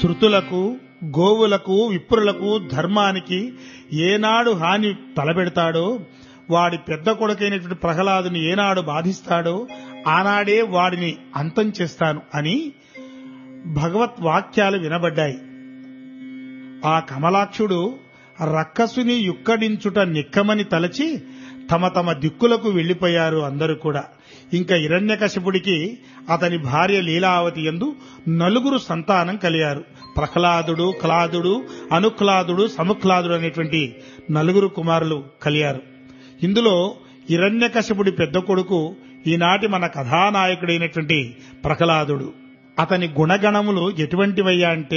శృతులకు గోవులకు విప్రులకు ధర్మానికి ఏనాడు హాని తలపెడతాడో వాడి పెద్ద కొడుకైనటువంటి ప్రహ్లాదుని ఏనాడు బాధిస్తాడో ఆనాడే వాడిని అంతం చేస్తాను అని భగవత్ వాక్యాలు వినబడ్డాయి ఆ కమలాక్షుడు రక్కసుని యుక్కడించుట నిక్కమని తలచి తమ తమ దిక్కులకు వెళ్లిపోయారు అందరూ కూడా ఇంకా హిరణ్యకశపుడికి అతని భార్య లీలావతి ఎందు నలుగురు సంతానం కలిగారు ప్రహ్లాదుడు క్లాదుడు అనుక్లాదుడు సముక్లాదుడు అనేటువంటి నలుగురు కుమారులు కలిగారు ఇందులో హిరణ్యకశపుడి పెద్ద కొడుకు ఈనాటి మన కథానాయకుడైనటువంటి ప్రహ్లాదుడు అతని గుణగణములు ఎటువంటివయ్యా అంటే